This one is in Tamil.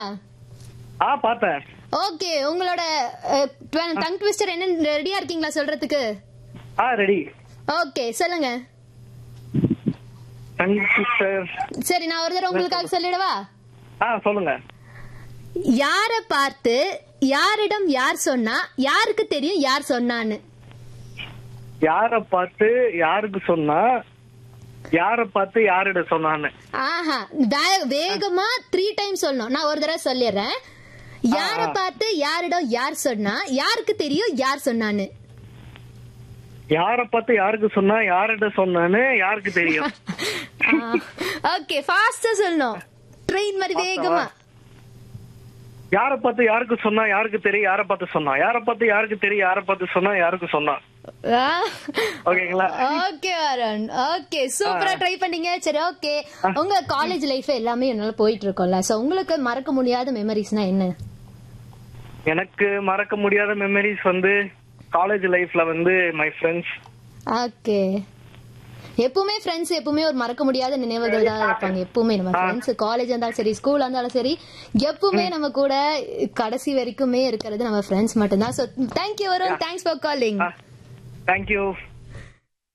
ஆ பார்த்தேன் ஓகே உங்களோட டங் ட்விஸ்டர் என்ன ரெடியா இருக்கீங்களா சொல்றதுக்கு ஆ ரெடி ஓகே சொல்லுங்க சிஸ்டர் சரி நான் ஒரு தடவை உங்களுக்காக சொல்லிடவா ஆ சொல்லுங்க யார பார்த்து யாரிடம் யார் சொன்னா யாருக்கு தெரியும் யார் சொன்னான்னு யார பார்த்து யாருக்கு சொன்னா யார பார்த்து யாரிட சொன்னான்னு ஆஹா வே- வேகமா த்ரீ டைம் சொல்லணும் நான் ஒரு தடவை சொல்லிடுறேன் யார பார்த்து யாரிடம் யார் சொன்னா யாருக்கு தெரியும் யார் சொன்னான்னு யார பார்த்து யாருக்கு சொன்னா யாரிட சொன்னான்னு யாருக்கு தெரியும் ஓகே ஃபாஸ்டா சொல்லணும் ட்ரெயின் மாதிரி வேகமா யார பார்த்து யாருக்கு சொன்னா யாருக்கு தெரியும் யார பார்த்து சொன்னா யார பார்த்து யாருக்கு தெரியும் யார பார்த்து சொன்னா யாருக்கு சொன்னா ஓகேங்களா ஓகே அருண் ஓகே சூப்பரா ட்ரை பண்ணீங்க சரி ஓகே உங்க காலேஜ் லைஃப் எல்லாமே என்னால போயிட்டு இருக்கோம்ல சோ உங்களுக்கு மறக்க முடியாத மெமரிஸ்னா என்ன எனக்கு மறக்க முடியாத மெமரிஸ் வந்து காலேஜ் லைஃப்ல வந்து மை ஃப்ரெண்ட்ஸ் ஓகே எப்பவுமே ஃப்ரெண்ட்ஸ் எப்பவுமே ஒரு மறக்க முடியாத நினைவுகள் தான் இருப்பாங்க எப்பவுமே நம்ம ஃப்ரெண்ட்ஸ் காலேஜ் இருந்தாலும் சரி ஸ்கூல் இருந்தாலும் சரி எப்பவுமே நம்ம கூட கடைசி வரைக்குமே இருக்கிறது நம்ம ஃப்ரெண்ட்ஸ் மட்டும்தான் ஸோ தேங்க்யூ வரும் தேங்க்ஸ் ஃபார் காலிங் தேங்க்யூ